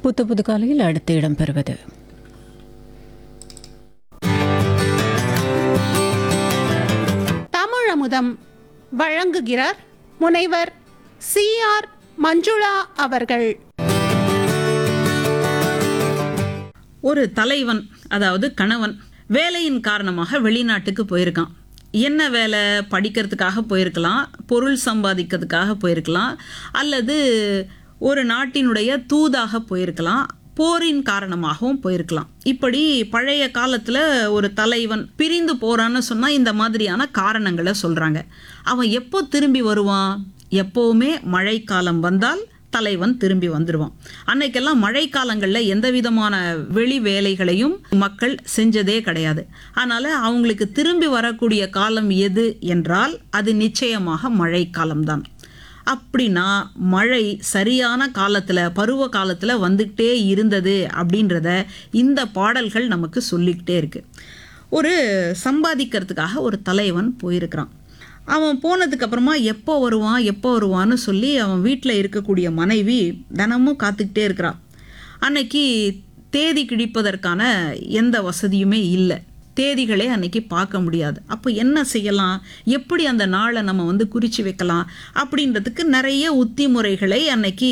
புத்து புது காலையில் அடுத்து இடம்பெறுவது தமிழமுதம் வழங்குகிறார் முனைவர் சி ஆர் மஞ்சுளா அவர்கள் ஒரு தலைவன் அதாவது கணவன் வேலையின் காரணமாக வெளிநாட்டுக்கு போயிருக்கான் என்ன வேலை படிக்கிறதுக்காக போயிருக்கலாம் பொருள் சம்பாதிக்கிறதுக்காக போயிருக்கலாம் அல்லது ஒரு நாட்டினுடைய தூதாக போயிருக்கலாம் போரின் காரணமாகவும் போயிருக்கலாம் இப்படி பழைய காலத்தில் ஒரு தலைவன் பிரிந்து போறான்னு சொன்னால் இந்த மாதிரியான காரணங்களை சொல்கிறாங்க அவன் எப்போ திரும்பி வருவான் எப்போவுமே மழைக்காலம் வந்தால் தலைவன் திரும்பி வந்துடுவான் அன்னைக்கெல்லாம் மழைக்காலங்களில் எந்த விதமான வெளி வேலைகளையும் மக்கள் செஞ்சதே கிடையாது அதனால அவங்களுக்கு திரும்பி வரக்கூடிய காலம் எது என்றால் அது நிச்சயமாக மழைக்காலம்தான் அப்படின்னா மழை சரியான காலத்தில் பருவ காலத்தில் வந்துக்கிட்டே இருந்தது அப்படின்றத இந்த பாடல்கள் நமக்கு சொல்லிக்கிட்டே இருக்கு ஒரு சம்பாதிக்கிறதுக்காக ஒரு தலைவன் போயிருக்கிறான் அவன் போனதுக்கு அப்புறமா எப்போ வருவான் எப்போ வருவான்னு சொல்லி அவன் வீட்டில் இருக்கக்கூடிய மனைவி தினமும் காத்துக்கிட்டே இருக்கிறான் அன்னைக்கு தேதி கிழிப்பதற்கான எந்த வசதியுமே இல்லை தேதிகளே அன்னைக்கு பார்க்க முடியாது அப்போ என்ன செய்யலாம் எப்படி அந்த நாளை நம்ம வந்து குறித்து வைக்கலாம் அப்படின்றதுக்கு நிறைய உத்தி முறைகளை அன்னைக்கு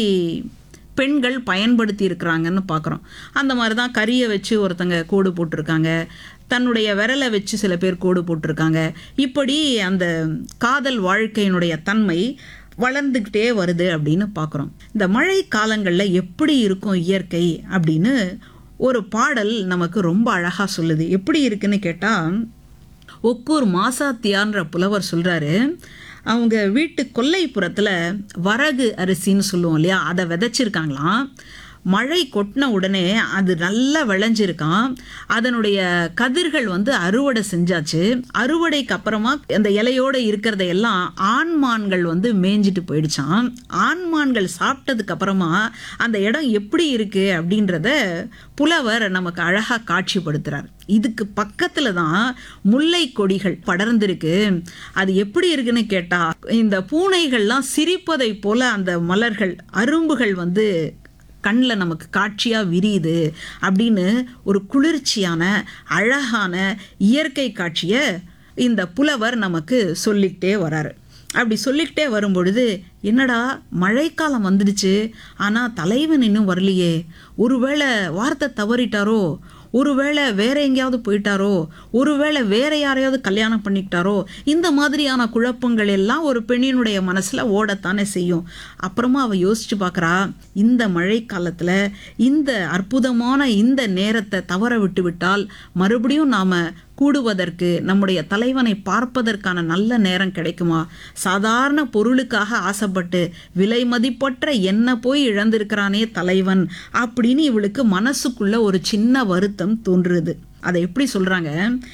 பெண்கள் பயன்படுத்தி இருக்கிறாங்கன்னு பார்க்குறோம் அந்த மாதிரி தான் கறியை வச்சு ஒருத்தங்க கோடு போட்டிருக்காங்க தன்னுடைய விரலை வச்சு சில பேர் கோடு போட்டிருக்காங்க இப்படி அந்த காதல் வாழ்க்கையினுடைய தன்மை வளர்ந்துக்கிட்டே வருது அப்படின்னு பார்க்குறோம் இந்த மழை காலங்களில் எப்படி இருக்கும் இயற்கை அப்படின்னு ஒரு பாடல் நமக்கு ரொம்ப அழகாக சொல்லுது எப்படி இருக்குன்னு கேட்டால் ஒக்கூர் மாசாத்தியான்ற புலவர் சொல்கிறாரு அவங்க வீட்டு கொல்லைப்புறத்தில் வரகு அரிசின்னு சொல்லுவோம் இல்லையா அதை விதைச்சிருக்காங்களாம் மழை கொட்டின உடனே அது நல்லா விளைஞ்சிருக்கான் அதனுடைய கதிர்கள் வந்து அறுவடை செஞ்சாச்சு அறுவடைக்கு அப்புறமா அந்த இலையோட இருக்கிறத எல்லாம் ஆண்மான்கள் வந்து மேய்ஞ்சிட்டு போயிடுச்சான் ஆண்மான்கள் சாப்பிட்டதுக்கு அப்புறமா அந்த இடம் எப்படி இருக்கு அப்படின்றத புலவர் நமக்கு அழகா காட்சிப்படுத்துறார் இதுக்கு பக்கத்துல தான் முல்லை கொடிகள் படர்ந்திருக்கு அது எப்படி இருக்குன்னு கேட்டா இந்த பூனைகள்லாம் சிரிப்பதை போல அந்த மலர்கள் அரும்புகள் வந்து கண்ணில் நமக்கு காட்சியாக விரியுது அப்படின்னு ஒரு குளிர்ச்சியான அழகான இயற்கை காட்சியை இந்த புலவர் நமக்கு சொல்லிக்கிட்டே வராரு அப்படி சொல்லிக்கிட்டே வரும்பொழுது என்னடா மழைக்காலம் வந்துடுச்சு ஆனால் தலைவன் இன்னும் வரலையே ஒருவேளை வார்த்தை தவறிட்டாரோ ஒருவேளை வேற எங்கேயாவது போயிட்டாரோ ஒருவேளை வேற யாரையாவது கல்யாணம் பண்ணிக்கிட்டாரோ இந்த மாதிரியான குழப்பங்கள் எல்லாம் ஒரு பெண்ணினுடைய மனசுல ஓடத்தானே செய்யும் அப்புறமா அவ யோசிச்சு பார்க்கறா இந்த மழை காலத்துல இந்த அற்புதமான இந்த நேரத்தை தவற விட்டு விட்டால் மறுபடியும் நாம கூடுவதற்கு நம்முடைய தலைவனை பார்ப்பதற்கான நல்ல நேரம் கிடைக்குமா சாதாரண பொருளுக்காக ஆசைப்பட்டு விலை மதிப்பற்ற என்ன போய் இழந்திருக்கிறானே தலைவன் அப்படின்னு இவளுக்கு மனசுக்குள்ள ஒரு சின்ன வருத்தம் தோன்றுது அதை எப்படி சொல்றாங்க